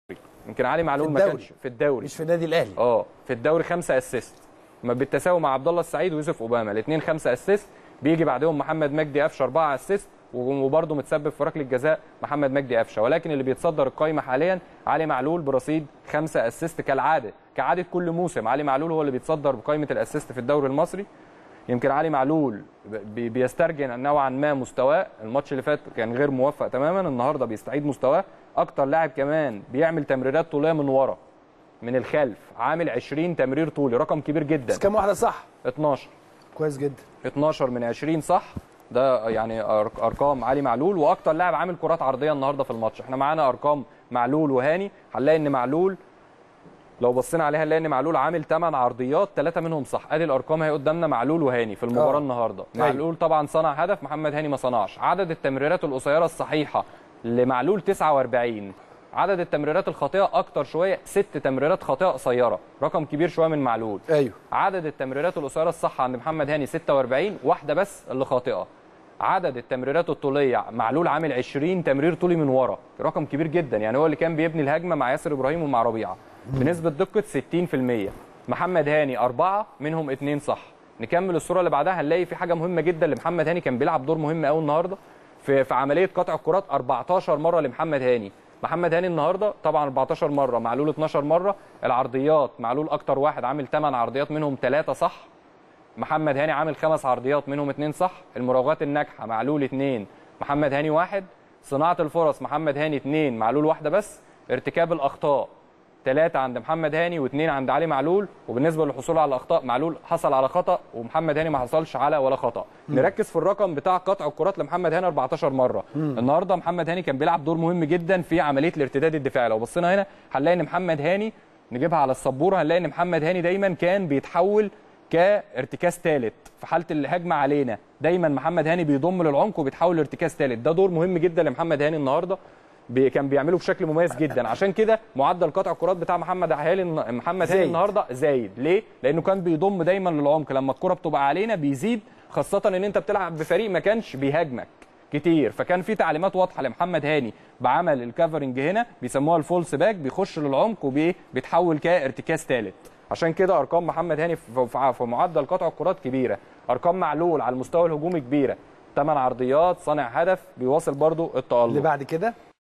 يمكن علي معلول في ما الدوري. كانش في الدوري مش في النادي الاهلي اه في الدوري خمسه اسيست ما بالتساوي مع عبد الله السعيد ويوسف اوباما الاثنين خمسه اسيست بيجي بعدهم محمد مجدي قفشه اربعه اسيست وبرضه متسبب في ركله جزاء محمد مجدي قفشه ولكن اللي بيتصدر القائمه حاليا علي معلول برصيد خمسه اسيست كالعاده كعاده كل موسم علي معلول هو اللي بيتصدر بقائمه الاسيست في الدوري المصري يمكن علي معلول بي- بيسترجع نوعا ما مستواه الماتش اللي فات كان غير موفق تماما النهارده بيستعيد مستواه اكتر لاعب كمان بيعمل تمريرات طوليه من ورا من الخلف عامل 20 تمرير طولي رقم كبير جدا بس كام واحده صح 12 كويس جدا 12 من 20 صح ده يعني أر- ارقام علي معلول واكتر لاعب عامل كرات عرضيه النهارده في الماتش احنا معانا ارقام معلول وهاني هنلاقي ان معلول لو بصينا عليها هنلاقي ان معلول عامل 8 عرضيات ثلاثه منهم صح ادي الارقام اهي قدامنا معلول وهاني في المباراه آه. النهارده أيوة. معلول طبعا صنع هدف محمد هاني ما صنعش عدد التمريرات القصيره الصحيحه لمعلول 49 عدد التمريرات الخاطئه اكتر شويه ست تمريرات خاطئه قصيره رقم كبير شويه من معلول ايوه عدد التمريرات القصيره الصح عند محمد هاني 46 واحده بس اللي خاطئه عدد التمريرات الطوليه معلول عامل 20 تمرير طولي من ورا رقم كبير جدا يعني هو اللي كان بيبني الهجمه مع ياسر ابراهيم ومع ربيعه بنسبه دقه 60% محمد هاني أربعة منهم اتنين صح نكمل الصوره اللي بعدها هنلاقي في حاجه مهمه جدا لمحمد هاني كان بيلعب دور مهم قوي النهارده في في عمليه قطع الكرات 14 مره لمحمد هاني محمد هاني النهارده طبعا 14 مره معلول 12 مره العرضيات معلول اكتر واحد عامل 8 عرضيات منهم 3 صح محمد هاني عامل خمس عرضيات منهم اتنين صح المراوغات الناجحه معلول اتنين محمد هاني واحد صناعه الفرص محمد هاني اتنين معلول واحده بس ارتكاب الاخطاء ثلاثة عند محمد هاني واثنين عند علي معلول وبالنسبة للحصول على الأخطاء معلول حصل على خطأ ومحمد هاني ما حصلش على ولا خطأ نركز في الرقم بتاع قطع الكرات لمحمد هاني 14 مرة النهاردة محمد هاني كان بيلعب دور مهم جدا في عملية الارتداد الدفاعي لو بصينا هنا هنلاقي ان محمد هاني نجيبها على السبورة هنلاقي ان محمد هاني دايما كان بيتحول كارتكاز ثالث في حاله الهجمه علينا دايما محمد هاني بيضم للعمق وبيتحول لارتكاز ثالث ده دور مهم جدا لمحمد هاني النهارده بي كان بيعمله بشكل مميز جدا عشان كده معدل قطع الكرات بتاع محمد هاني محمد هاني زايد. النهارده زايد ليه لانه كان بيضم دايما للعمق لما الكره بتبقى علينا بيزيد خاصه ان انت بتلعب بفريق ما كانش بيهاجمك كتير فكان في تعليمات واضحه لمحمد هاني بعمل الكفرنج هنا بيسموها الفولس باك بيخش للعمق وبيتحول كارتكاز ثالث عشان كده ارقام محمد هاني في- في في معدل قطع الكرات كبيره ارقام معلول على المستوى الهجومي كبيره ثمان عرضيات صانع هدف بيواصل برضو اللي التالق بعد كده